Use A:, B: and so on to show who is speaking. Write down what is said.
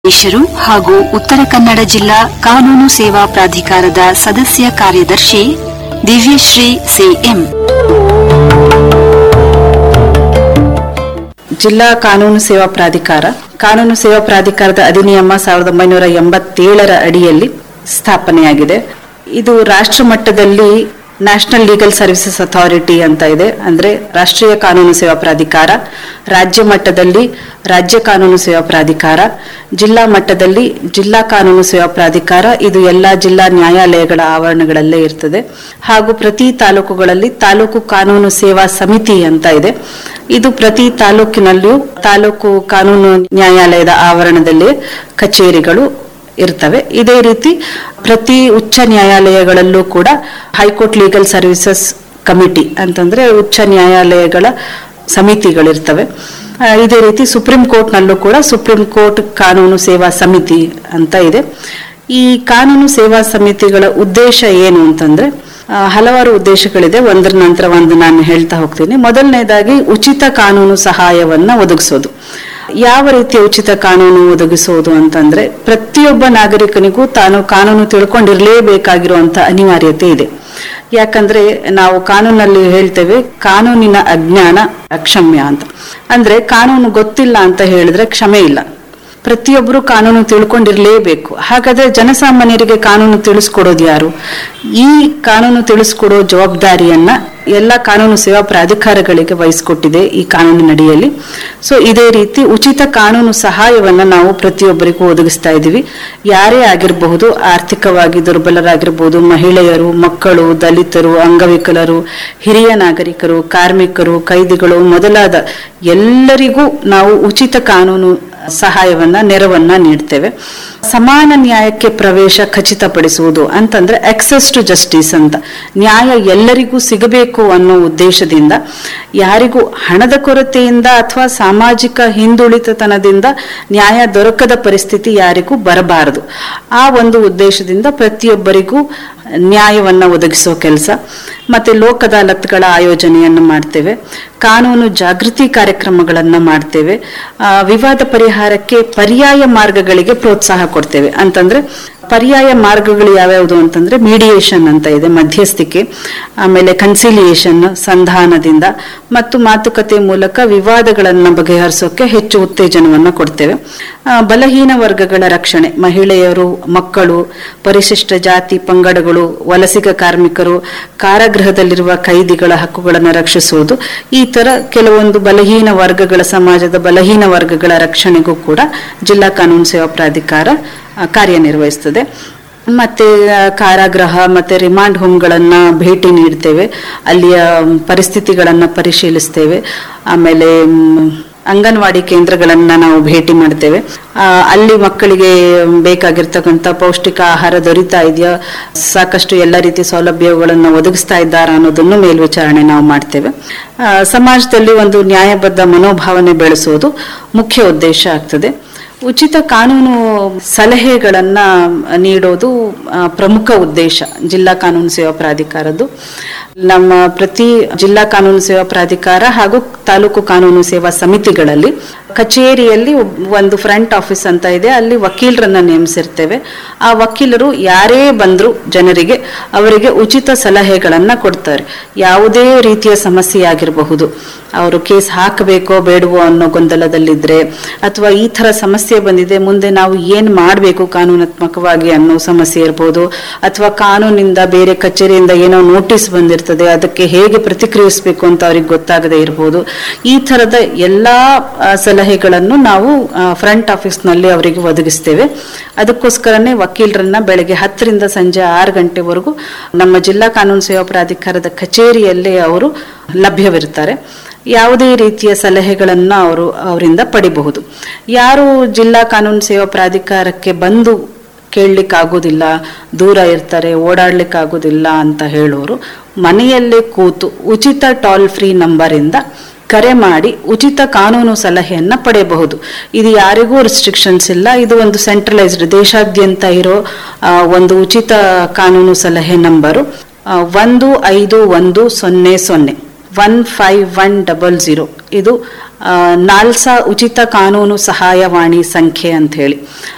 A: ಅಧ್ಯಕ್ಷರು ಹಾಗೂ ಉತ್ತರ ಕನ್ನಡ ಜಿಲ್ಲಾ ಕಾನೂನು ಸೇವಾ ಪ್ರಾಧಿಕಾರದ ಸದಸ್ಯ ಕಾರ್ಯದರ್ಶಿ ದಿವ್ಯಶ್ರೀ ಸಿಎಂ
B: ಜಿಲ್ಲಾ ಕಾನೂನು ಸೇವಾ ಪ್ರಾಧಿಕಾರ ಕಾನೂನು ಸೇವಾ ಪ್ರಾಧಿಕಾರದ ಅಧಿನಿಯಮ ಸಾವಿರದ ಒಂಬೈನೂರ ಎಂಬತ್ತೇಳರ ಅಡಿಯಲ್ಲಿ ಸ್ಥಾಪನೆಯಾಗಿದೆ ಇದು ರಾಷ್ಟ್ರ ಮಟ್ಟದಲ್ಲಿ ನ್ಯಾಷನಲ್ ಲೀಗಲ್ ಸರ್ವಿಸಸ್ ಅಥಾರಿಟಿ ಅಂತ ಇದೆ ಅಂದ್ರೆ ರಾಷ್ಟ್ರೀಯ ಕಾನೂನು ಸೇವಾ ಪ್ರಾಧಿಕಾರ ರಾಜ್ಯ ಮಟ್ಟದಲ್ಲಿ ರಾಜ್ಯ ಕಾನೂನು ಸೇವಾ ಪ್ರಾಧಿಕಾರ ಜಿಲ್ಲಾ ಮಟ್ಟದಲ್ಲಿ ಜಿಲ್ಲಾ ಕಾನೂನು ಸೇವಾ ಪ್ರಾಧಿಕಾರ ಇದು ಎಲ್ಲಾ ಜಿಲ್ಲಾ ನ್ಯಾಯಾಲಯಗಳ ಆವರಣಗಳಲ್ಲೇ ಇರ್ತದೆ ಹಾಗೂ ಪ್ರತಿ ತಾಲೂಕುಗಳಲ್ಲಿ ತಾಲೂಕು ಕಾನೂನು ಸೇವಾ ಸಮಿತಿ ಅಂತ ಇದೆ ಇದು ಪ್ರತಿ ತಾಲೂಕಿನಲ್ಲೂ ತಾಲೂಕು ಕಾನೂನು ನ್ಯಾಯಾಲಯದ ಆವರಣದಲ್ಲಿ ಕಚೇರಿಗಳು ಇರ್ತವೆ ಇದೇ ರೀತಿ ಪ್ರತಿ ಉಚ್ಚ ನ್ಯಾಯಾಲಯಗಳಲ್ಲೂ ಕೂಡ ಹೈಕೋರ್ಟ್ ಲೀಗಲ್ ಸರ್ವಿಸಸ್ ಕಮಿಟಿ ಅಂತಂದ್ರೆ ಉಚ್ಚ ನ್ಯಾಯಾಲಯಗಳ ಸಮಿತಿಗಳಿರ್ತವೆ ಆ, ಇದೇ ರೀತಿ ಸುಪ್ರೀಂ ಕೋರ್ಟ್ನಲ್ಲೂ ಕೂಡ ಸುಪ್ರೀಂ ಕೋರ್ಟ್ ಕಾನೂನು ಸೇವಾ ಸಮಿತಿ ಅಂತ ಇದೆ ಈ ಕಾನೂನು ಸೇವಾ ಸಮಿತಿಗಳ ಉದ್ದೇಶ ಏನು ಅಂತಂದ್ರೆ ಆ, ಹಲವಾರು ಉದ್ದೇಶಗಳಿದೆ ಒಂದರ ನಂತರ ಒಂದು ನಾನು ಹೇಳ್ತಾ ಹೋಗ್ತೀನಿ ಮೊದಲನೇದಾಗಿ ಉಚಿತ ಕಾನೂನು ಸಹಾಯವನ್ನ ಒದಗಿಸೋದು ಯಾವ ರೀತಿಯ ಉಚಿತ ಕಾನೂನು ಒದಗಿಸೋದು ಅಂತಂದ್ರೆ ಪ್ರತಿಯೊಬ್ಬ ನಾಗರಿಕನಿಗೂ ತಾನು ಕಾನೂನು ತಿಳ್ಕೊಂಡಿರ್ಲೇಬೇಕಾಗಿರುವಂತ ಅನಿವಾರ್ಯತೆ ಇದೆ ಯಾಕಂದ್ರೆ ನಾವು ಕಾನೂನಲ್ಲಿ ಹೇಳ್ತೇವೆ ಕಾನೂನಿನ ಅಜ್ಞಾನ ಅಕ್ಷಮ್ಯ ಅಂತ ಅಂದ್ರೆ ಕಾನೂನು ಗೊತ್ತಿಲ್ಲ ಅಂತ ಹೇಳಿದ್ರೆ ಕ್ಷಮೆ ಇಲ್ಲ ಪ್ರತಿಯೊಬ್ಬರು ಕಾನೂನು ತಿಳ್ಕೊಂಡಿರ್ಲೇಬೇಕು ಹಾಗಾದ್ರೆ ಜನಸಾಮಾನ್ಯರಿಗೆ ಕಾನೂನು ತಿಳಿಸ್ಕೊಡೋದು ಯಾರು ಈ ಕಾನೂನು ತಿಳಿಸ್ಕೊಡೋ ಜವಾಬ್ದಾರಿಯನ್ನ ಎಲ್ಲ ಕಾನೂನು ಸೇವಾ ಪ್ರಾಧಿಕಾರಗಳಿಗೆ ವಹಿಸ್ಕೊಟ್ಟಿದೆ ಈ ಕಾನೂನಿನ ಅಡಿಯಲ್ಲಿ ಸೊ ಇದೇ ರೀತಿ ಉಚಿತ ಕಾನೂನು ಸಹಾಯವನ್ನ ನಾವು ಪ್ರತಿಯೊಬ್ಬರಿಗೂ ಒದಗಿಸ್ತಾ ಇದ್ದೀವಿ ಯಾರೇ ಆಗಿರಬಹುದು ಆರ್ಥಿಕವಾಗಿ ದುರ್ಬಲರಾಗಿರ್ಬೋದು ಮಹಿಳೆಯರು ಮಕ್ಕಳು ದಲಿತರು ಅಂಗವಿಕಲರು ಹಿರಿಯ ನಾಗರಿಕರು ಕಾರ್ಮಿಕರು ಕೈದಿಗಳು ಮೊದಲಾದ ಎಲ್ಲರಿಗೂ ನಾವು ಉಚಿತ ಕಾನೂನು ಸಹಾಯವನ್ನ ನೆರವನ್ನ ನೀಡ್ತೇವೆ ಸಮಾನ ನ್ಯಾಯಕ್ಕೆ ಪ್ರವೇಶ ಖಚಿತಪಡಿಸುವುದು ಅಂತಂದ್ರೆ ಅಕ್ಸೆಸ್ ಟು ಜಸ್ಟಿಸ್ ಅಂತ ನ್ಯಾಯ ಎಲ್ಲರಿಗೂ ಸಿಗಬೇಕು ಅನ್ನೋ ಉದ್ದೇಶದಿಂದ ಯಾರಿಗೂ ಹಣದ ಕೊರತೆಯಿಂದ ಅಥವಾ ಸಾಮಾಜಿಕ ಹಿಂದುಳಿತತನದಿಂದ ನ್ಯಾಯ ದೊರಕದ ಪರಿಸ್ಥಿತಿ ಯಾರಿಗೂ ಬರಬಾರದು ಆ ಒಂದು ಉದ್ದೇಶದಿಂದ ಪ್ರತಿಯೊಬ್ಬರಿಗೂ ನ್ಯಾಯವನ್ನ ಒದಗಿಸೋ ಕೆಲಸ ಮತ್ತೆ ಲೋಕ್ ಅದಾಲತ್ಗಳ ಆಯೋಜನೆಯನ್ನು ಮಾಡ್ತೇವೆ ಕಾನೂನು ಜಾಗೃತಿ ಕಾರ್ಯಕ್ರಮಗಳನ್ನ ಮಾಡ್ತೇವೆ ಆ, ವಿವಾದ ಪರಿಹಾರಕ್ಕೆ ಪರ್ಯಾಯ ಮಾರ್ಗಗಳಿಗೆ ಪ್ರೋತ್ಸಾಹ ಕೊಡ್ತೇವೆ ಅಂತಂದ್ರೆ ಪರ್ಯಾಯ ಮಾರ್ಗಗಳು ಯಾವ್ಯಾವುದು ಅಂತಂದ್ರೆ ಮೀಡಿಯೇಷನ್ ಅಂತ ಇದೆ ಮಧ್ಯಸ್ಥಿಕೆ ಆಮೇಲೆ ಕನ್ಸಿಲಿಯೇಷನ್ ಸಂಧಾನದಿಂದ ಮತ್ತು ಮಾತುಕತೆ ಮೂಲಕ ವಿವಾದಗಳನ್ನ ಬಗೆಹರಿಸೋಕೆ ಹೆಚ್ಚು ಉತ್ತೇಜನವನ್ನ ಕೊಡ್ತೇವೆ ಆ, ಬಲಹೀನ ವರ್ಗಗಳ ರಕ್ಷಣೆ ಮಹಿಳೆಯರು ಮಕ್ಕಳು ಪರಿಶಿಷ್ಟ ಜಾತಿ ಪಂಗಡಗಳು ವಲಸಿಗ ಕಾರ್ಮಿಕರು ಕಾರಾಗೃಹದಲ್ಲಿರುವ ಕೈದಿಗಳ ಹಕ್ಕುಗಳನ್ನು ರಕ್ಷಿಸುವುದು ಈ ತರ ಕೆಲವೊಂದು ಬಲಹೀನ ವರ್ಗಗಳ ಸಮಾಜದ ಬಲಹೀನ ವರ್ಗಗಳ ರಕ್ಷಣೆಗೂ ಕೂಡ ಜಿಲ್ಲಾ ಕಾನೂನು ಸೇವಾ ಪ್ರಾಧಿಕಾರ ಆ, ಕಾರ್ಯನಿರ್ವಹಿಸ್ತದೆ ಮತ್ತೆ ಆ, ಕಾರಾಗೃಹ ಮತ್ತೆ ರಿಮಾಂಡ್ ಹೋಮ್ಗಳನ್ನ ಭೇಟಿ ನೀಡ್ತೇವೆ ಅಲ್ಲಿಯ ಮ್, ಪರಿಸ್ಥಿತಿಗಳನ್ನ ಪರಿಶೀಲಿಸ್ತೇವೆ ಆಮೇಲೆ ಮ್, ಅಂಗನವಾಡಿ ಕೇಂದ್ರಗಳನ್ನ ನಾವು ಭೇಟಿ ಮಾಡ್ತೇವೆ ಆ, ಅಲ್ಲಿ ಮಕ್ಕಳಿಗೆ ಬೇಕಾಗಿರ್ತಕ್ಕಂಥ ಪೌಷ್ಟಿಕ ಆಹಾರ ದೊರೀತಾ ಇದೆಯಾ ಸಾಕಷ್ಟು ಎಲ್ಲ ರೀತಿ ಸೌಲಭ್ಯಗಳನ್ನು ಒದಗಿಸ್ತಾ ಇದ್ದಾರಾ ಅನ್ನೋದನ್ನು ಮೇಲ್ವಿಚಾರಣೆ ನಾವು ಮಾಡ್ತೇವೆ ಆ, ಸಮಾಜದಲ್ಲಿ ಒಂದು ನ್ಯಾಯಬದ್ಧ ಮನೋಭಾವನೆ ಬೆಳೆಸೋದು ಮುಖ್ಯ ಉದ್ದೇಶ ಆಗ್ತದೆ ಉಚಿತ ಕಾನೂನು ಸಲಹೆಗಳನ್ನ ನೀಡೋದು ಆ, ಪ್ರಮುಖ ಉದ್ದೇಶ ಜಿಲ್ಲಾ ಕಾನೂನು ಸೇವಾ ಪ್ರಾಧಿಕಾರದ್ದು ನಮ್ಮ ಪ್ರತಿ ಜಿಲ್ಲಾ ಕಾನೂನು ಸೇವಾ ಪ್ರಾಧಿಕಾರ ಹಾಗೂ ತಾಲೂಕು ಕಾನೂನು ಸೇವಾ ಸಮಿತಿಗಳಲ್ಲಿ ಕಚೇರಿಯಲ್ಲಿ ಒಬ್- ಒಂದು ಫ್ರಂಟ್ ಆಫೀಸ್ ಅಂತ ಇದೆ ಅಲ್ಲಿ ವಕೀಲರನ್ನ ನೇಮಿಸಿರ್ತೇವೆ ಆ ವಕೀಲರು ಯಾರೇ ಬಂದ್ರು ಜನರಿಗೆ ಅವರಿಗೆ ಉಚಿತ ಸಲಹೆಗಳನ್ನ ಕೊಡ್ತಾರೆ ಯಾವುದೇ ರೀತಿಯ ಸಮಸ್ಯೆ ಆಗಿರಬಹುದು ಅವರು ಕೇಸ್ ಹಾಕಬೇಕೋ ಬೇಡವೋ ಅನ್ನೋ ಗೊಂದಲದಲ್ಲಿದ್ರೆ ಅಥವಾ ಈ ತರ ಸಮಸ್ಯೆ ಬಂದಿದೆ ಮುಂದೆ ನಾವು ಏನ್ ಮಾಡಬೇಕು ಕಾನೂನಾತ್ಮಕವಾಗಿ ಅನ್ನೋ ಸಮಸ್ಯೆ ಇರ್ಬೋದು ಅಥವಾ ಕಾನೂನಿಂದ ಬೇರೆ ಕಚೇರಿಯಿಂದ ಏನೋ ನೋಟಿಸ್ ಬಂದಿರ್ತದೆ ಅದಕ್ಕೆ ಹೇಗೆ ಪ್ರತಿಕ್ರಿಯಿಸಬೇಕು ಅಂತ ಅವ್ರಿಗೆ ಗೊತ್ತಾಗದೇ ಇರ್ಬೋದು ಈ ತರದ ಎಲ್ಲಾ ಆ, ಸಲಹೆಗಳನ್ನು ನಾವು ಫ್ರಂಟ್ ಆಫೀಸ್ ನಲ್ಲಿ ಅವರಿಗೆ ಒದಗಿಸ್ತೇವೆ ಅದಕ್ಕೋಸ್ಕರನೇ ವಕೀಲರನ್ನ ಬೆಳಗ್ಗೆ ಹತ್ತರಿಂದ ಸಂಜೆ ಆರು ಗಂಟೆವರೆಗೂ ನಮ್ಮ ಜಿಲ್ಲಾ ಕಾನೂನು ಸೇವಾ ಪ್ರಾಧಿಕಾರದ ಕಚೇರಿಯಲ್ಲೇ ಅವರು ಲಭ್ಯವಿರ್ತಾರೆ ಯಾವುದೇ ರೀತಿಯ ಸಲಹೆಗಳನ್ನ ಅವರು ಅವರಿಂದ ಪಡಿಬಹುದು ಯಾರು ಜಿಲ್ಲಾ ಕಾನೂನು ಸೇವಾ ಪ್ರಾಧಿಕಾರಕ್ಕೆ ಬಂದು ಕೇಳಲಿಕ್ಕಾಗೋದಿಲ್ಲ ದೂರ ಇರ್ತಾರೆ ಓಡಾಡ್ಲಿಕ್ಕಾಗೋದಿಲ್ಲ ಅಂತ ಹೇಳೋರು ಮನೆಯಲ್ಲೇ ಕೂತು ಉಚಿತ ಟೋಲ್ ಫ್ರೀ ನಂಬರಿಂದ ಕರೆ ಮಾಡಿ ಉಚಿತ ಕಾನೂನು ಸಲಹೆಯನ್ನ ಪಡೆಯಬಹುದು ಇದು ಯಾರಿಗೂ ರಿಸ್ಟ್ರಿಕ್ಷನ್ಸ್ ಇಲ್ಲ ಇದು ಒಂದು ಸೆಂಟ್ರಲೈಸ್ಡ್ ದೇಶಾದ್ಯಂತ ಇರೋ ಆ, ಒಂದು ಉಚಿತ ಕಾನೂನು ಸಲಹೆ ನಂಬರು ಆ, ಒಂದು ಐದು ಒಂದು ಸೊನ್ನೆ ಸೊನ್ನೆ one five one double zero ಇದು ಆ, ನಾಲ್ಸಾ ಉಚಿತ ಕಾನೂನು ಸಹಾಯವಾಣಿ ಸಂಖ್ಯೆ ಅಂತ ಹೇಳಿ